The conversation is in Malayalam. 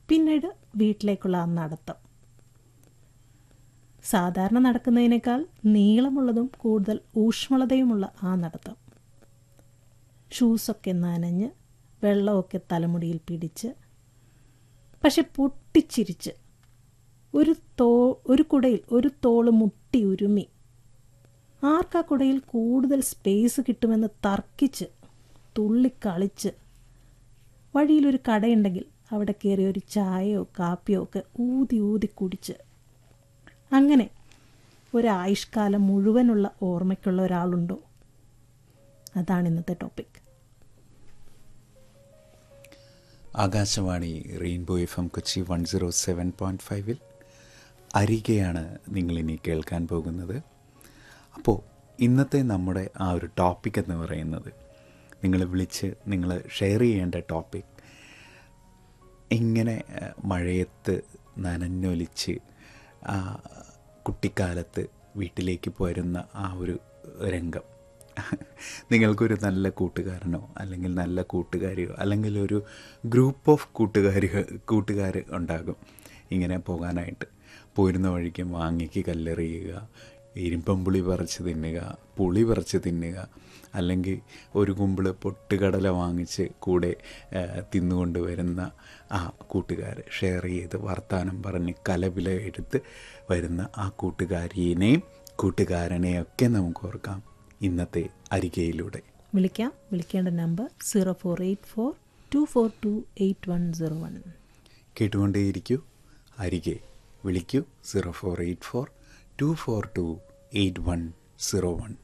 പിന്നീട് വീട്ടിലേക്കുള്ള ആ നടത്തം സാധാരണ നടക്കുന്നതിനേക്കാൾ നീളമുള്ളതും കൂടുതൽ ഊഷ്മളതയുമുള്ള ആ നടത്തം ഷൂസൊക്കെ നനഞ്ഞ് വെള്ളമൊക്കെ തലമുടിയിൽ പിടിച്ച് പക്ഷെ പൊട്ടിച്ചിരിച്ച് ഒരു തോ ഒരു കുടയിൽ ഒരു തോള് മുട്ടി ഉരുമി ആർക്കാ കുടയിൽ കൂടുതൽ സ്പേസ് കിട്ടുമെന്ന് തർക്കിച്ച് തുള്ളിക്കളിച്ച് വഴിയിലൊരു കടയുണ്ടെങ്കിൽ അവിടെ കയറി ഒരു ചായയോ കാപ്പിയോ ഒക്കെ ഊതി ഊതി കുടിച്ച് അങ്ങനെ ഒരായുഷ്കാലം മുഴുവനുള്ള ഓർമ്മയ്ക്കുള്ള ഒരാളുണ്ടോ അതാണ് ഇന്നത്തെ topic Akashvani rainbow F M Kochi one zero seven point ഫൈവിൽ അരികെയാണ് നിങ്ങളിനി കേൾക്കാൻ പോകുന്നത് അപ്പോൾ ഇന്നത്തെ നമ്മുടെ ആ ഒരു ടോപ്പിക് എന്ന് പറയുന്നത് നിങ്ങൾ വിളിച്ച് നിങ്ങൾ ഷെയർ ചെയ്യേണ്ട ടോപ്പിക് ഇങ്ങനെ ഏഹ്, മഴയത്ത് നനഞ്ഞൊലിച്ച് ആ കുട്ടിക്കാലത്ത് വീട്ടിലേക്ക് പോരുന്ന ആ ഒരു രംഗം നിങ്ങൾക്കൊരു നല്ല കൂട്ടുകാരനോ അല്ലെങ്കിൽ നല്ല കൂട്ടുകാരിയോ അല്ലെങ്കിൽ ഒരു ഗ്രൂപ്പ് ഓഫ് കൂട്ടുകാരി കൂട്ടുകാർ ഉണ്ടാകും ഇങ്ങനെ പോകാനായിട്ട് പോരുന്ന വഴിക്ക് മാങ്ങയ്ക്ക് കല്ലെറിയുക ഇരുമ്പം പുളി പറിച്ച് തിന്നുക പുളി പറിച്ച് തിന്നുക അല്ലെങ്കിൽ ഒരു കുമ്പിള് പൊട്ടുകടല വാങ്ങിച്ച് കൂടെ ആ, തിന്നുകൊണ്ട് വരുന്ന ആ കൂട്ടുകാർ ഷെയർ ചെയ്ത് വർത്തമാനം പറഞ്ഞ് കലപില എടുത്ത് വരുന്ന ആ കൂട്ടുകാരിയെയും കൂട്ടുകാരനെയും ഒക്കെ നമുക്ക് ഓർക്കാം ഇന്നത്തെ അരികയിലൂടെ വിളിക്കാം വിളിക്കേണ്ട number zero four eight four two four two eight one zero one കേട്ടുകൊണ്ടേയിരിക്കൂ അരികെ വിളിക്കൂ zero four eight four two four two eight one zero one